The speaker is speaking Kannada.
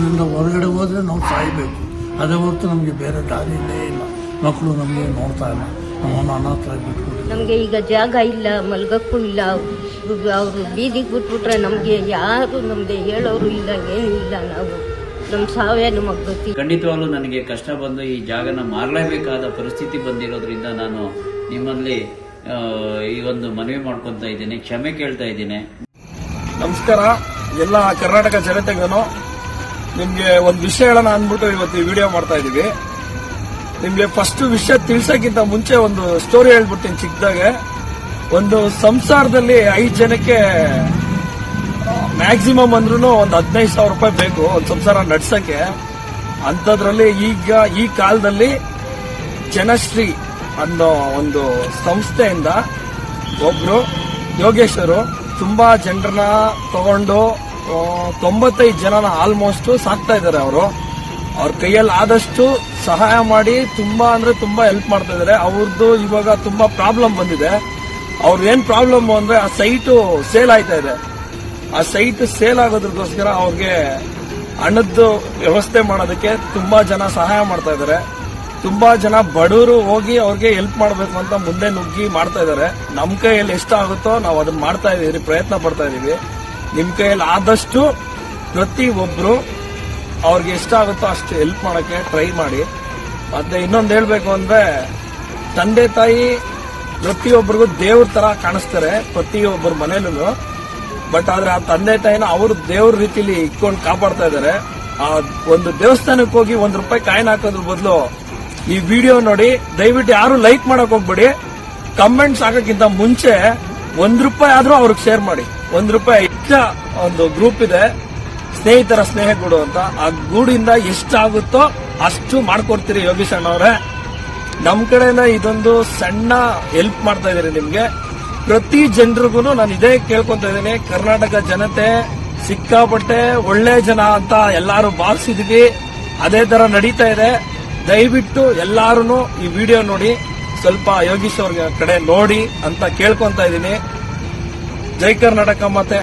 ಮನೆಯಿಂದ ಹೊರಗಡೆ ಹೋದ್ರೆ ನಾವು ಸಾಯಬೇಕು ಅದೇ ಹೊರತು ನಮಗೆ ಬೇರೆ ದಾರಿಯೇ ಇಲ್ಲ ಮಕ್ಕಳು ನಮಗೆ ನೋಡ್ತಾ ಇಲ್ಲ ನಮ್ಮನ್ನು ಅನಾಥ ಬಿಟ್ಬಿಟ್ಟು ನಮಗೆ ಈಗ ಜಾಗ ಇಲ್ಲ ಮಲ್ಗಕ್ಕೂ ಇಲ್ಲ ಅವರು ಬೀದಿಗೆ ಬಿಟ್ಬಿಟ್ರೆ ನಮಗೆ ಯಾರು ನಮಗೆ ಹೇಳೋರು ಇಲ್ಲ ಏನೂ ಇಲ್ಲ ನಾವು ನಮ್ಮ ಸಾವೇ ನಮಗೆ ಗೊತ್ತಿಲ್ಲ ಖಂಡಿತವಾಗ್ಲೂ ನನಗೆ ಕಷ್ಟ ಬಂದು ಈ ಜಾಗನ ಮಾರಲೇಬೇಕಾದ ಪರಿಸ್ಥಿತಿ ಬಂದಿರೋದ್ರಿಂದ ನಾನು ನಿಮ್ಮಲ್ಲಿ ಆ, ಈ ಒಂದು ಮನವಿ ಮಾಡ್ಕೊತಾ ಇದ್ದೀನಿ ಕ್ಷಮೆ ಕೇಳ್ತಾ ಇದ್ದೀನಿ ನಮಸ್ಕಾರ ಎಲ್ಲ ಕರ್ನಾಟಕ ಜನತೆಗೂ ನಿಮ್ಗೆ ಒಂದು ವಿಷಯ ಹೇಳೋಣ ಅಂದ್ಬಿಟ್ಟು ಇವತ್ತು ಈ ವಿಡಿಯೋ ಮಾಡ್ತಾ ಇದೀವಿ ನಿಮ್ಗೆ ಫಸ್ಟ್ ವಿಷಯ ತಿಳ್ಸಕ್ಕಿಂತ ಮುಂಚೆ ಒಂದು ಸ್ಟೋರಿ ಹೇಳ್ಬಿಡ್ತೀನಿ ಚಿಕ್ಕದಾಗೆ ಒಂದು ಸಂಸಾರದಲ್ಲಿ ಐದು ಜನಕ್ಕೆ ಮ್ಯಾಕ್ಸಿಮಮ್ ಅಂದ್ರೂ ಒಂದು ಹದಿನೈದು ಸಾವಿರ ರೂಪಾಯಿ ಬೇಕು ಒಂದು ಸಂಸಾರ ನಡ್ಸಕ್ಕೆ ಅಂಥದ್ರಲ್ಲಿ ಈಗ ಈ ಕಾಲದಲ್ಲಿ ಜನಶ್ರೀ ಅನ್ನೋ ಒಂದು ಸಂಸ್ಥೆಯಿಂದ ಒಬ್ರು ಯೋಗೇಶ್ವರು ತುಂಬಾ ಜನರನ್ನ ತಗೊಂಡು ಆ, ತೊಂಬತ್ತೈದು ಜನನ ಆಲ್ಮೋಸ್ಟ್ ಸಾಕ್ತಾ ಇದ್ದಾರೆ ಅವರು ಅವ್ರ ಕೈಯಲ್ಲಿ ಆದಷ್ಟು ಸಹಾಯ ಮಾಡಿ ತುಂಬಾ ಅಂದ್ರೆ ತುಂಬಾ ಹೆಲ್ಪ್ ಮಾಡ್ತಾ ಇದ್ದಾರೆ ಅವ್ರದ್ದು ಇವಾಗ ತುಂಬಾ ಪ್ರಾಬ್ಲಮ್ ಬಂದಿದೆ ಅವ್ರದ್ದು ಏನ್ ಪ್ರಾಬ್ಲಮ್ ಅಂದ್ರೆ ಆ ಸೈಟು ಸೇಲ್ ಆಯ್ತಾ ಇದೆ ಆ ಸೈಟ್ ಸೇಲ್ ಆಗೋದಕ್ಕೋಸ್ಕರ ಅವ್ರಿಗೆ ಹಣದ್ದು ವ್ಯವಸ್ಥೆ ಮಾಡೋದಕ್ಕೆ ತುಂಬಾ ಜನ ಸಹಾಯ ಮಾಡ್ತಾ ಇದ್ದಾರೆ ತುಂಬಾ ಜನ ಬಡವರು ಹೋಗಿ ಅವ್ರಿಗೆ ಹೆಲ್ಪ್ ಮಾಡಬೇಕು ಅಂತ ಮುಂದೆ ನುಗ್ಗಿ ಮಾಡ್ತಾ ಇದ್ದಾರೆ ನಮ್ ಕೈಯಲ್ಲಿ ಎಷ್ಟಾಗುತ್ತೋ ನಾವು ಅದನ್ನ ಮಾಡ್ತಾ ಇದೀವಿ ಪ್ರಯತ್ನ ಪಡ್ತಾ ಇದೀವಿ ನಿಮ್ ಕೈಯಲ್ಲಿ ಆದಷ್ಟು ಪ್ರತಿ ಒಬ್ರು ಅವ್ರಿಗೆ ಎಷ್ಟಾಗುತ್ತೋ ಅಷ್ಟು ಹೆಲ್ಪ್ ಮಾಡಕ್ಕೆ ಟ್ರೈ ಮಾಡಿ ಮತ್ತೆ ಇನ್ನೊಂದು ಹೇಳ್ಬೇಕು ಅಂದ್ರೆ ತಂದೆ ತಾಯಿ ಪ್ರತಿಯೊಬ್ಬರಿಗೂ ದೇವ್ರ ತರ ಕಾಣಿಸ್ತಾರೆ ಪ್ರತಿಯೊಬ್ಬರ ಮನೇಲೂ ಬಟ್ ಆದ್ರೆ ಆ ತಂದೆ ತಾಯಿನ ಅವರು ದೇವ್ರ ರೀತಿಲಿ ಇಟ್ಕೊಂಡು ಕಾಪಾಡ್ತಾ ಇದ್ದಾರೆ ಆ ಒಂದು ದೇವಸ್ಥಾನಕ್ಕೆ ಹೋಗಿ ಒಂದ್ ರೂಪಾಯಿ ಕಾಯಿನ್ ಹಾಕೋದ್ರ ಬದಲು ಈ ವಿಡಿಯೋ ನೋಡಿ ದಯವಿಟ್ಟು ಯಾರು ಲೈಕ್ ಮಾಡಕ್ ಹೋಗ್ಬೇಡಿ ಕಮೆಂಟ್ಸ್ ಹಾಕಕ್ಕಿಂತ ಮುಂಚೆ ಒಂದ್ ರೂಪಾಯಿ ಆದ್ರೂ ಅವ್ರಿಗೆ ಶೇರ್ ಮಾಡಿ ಒಂದ್ ರೂಪಾಯಿ ಹೆಚ್ಚ ಒಂದು ಗ್ರೂಪ್ ಇದೆ ಸ್ನೇಹಿತರ ಸ್ನೇಹ ಗೂಡು ಅಂತ ಆ ಗೂಡಿಂದ ಎಷ್ಟಾಗುತ್ತೋ ಅಷ್ಟು ಮಾಡ್ಕೊಡ್ತೀರಿ ಯೋಗೀಶ್ ಅಣ್ಣವ್ರೆ ನಮ್ ಕಡೆಯಿಂದ ಇದೊಂದು ಸಣ್ಣ ಹೆಲ್ಪ್ ಮಾಡ್ತಾ ಇದೀರಿ ನಿಮ್ಗೆ ಪ್ರತಿ ಜನರಿಗೂ ನಾನು ಇದೇ ಕೇಳ್ಕೊಂತ ಇದ್ದೀನಿ ಕರ್ನಾಟಕ ಜನತೆ ಸಿಕ್ಕಾಪಟ್ಟೆ ಒಳ್ಳೆ ಜನ ಅಂತ ಎಲ್ಲಾರು ಭಾವಿಸಿದ್ವಿ ಅದೇ ತರ ನಡೀತಾ ಇದೆ ದಯವಿಟ್ಟು ಎಲ್ಲಾರು ಈ ವಿಡಿಯೋ ನೋಡಿ ಸ್ವಲ್ಪ ಯೋಗೀಶ್ ಅವ್ರ ಕಡೆ ನೋಡಿ ಅಂತ ಕೇಳ್ಕೊಂತ ಇದ್ದೀನಿ ಜೈ ಕರ್ನಾಟಕ ಮತ್ತೆ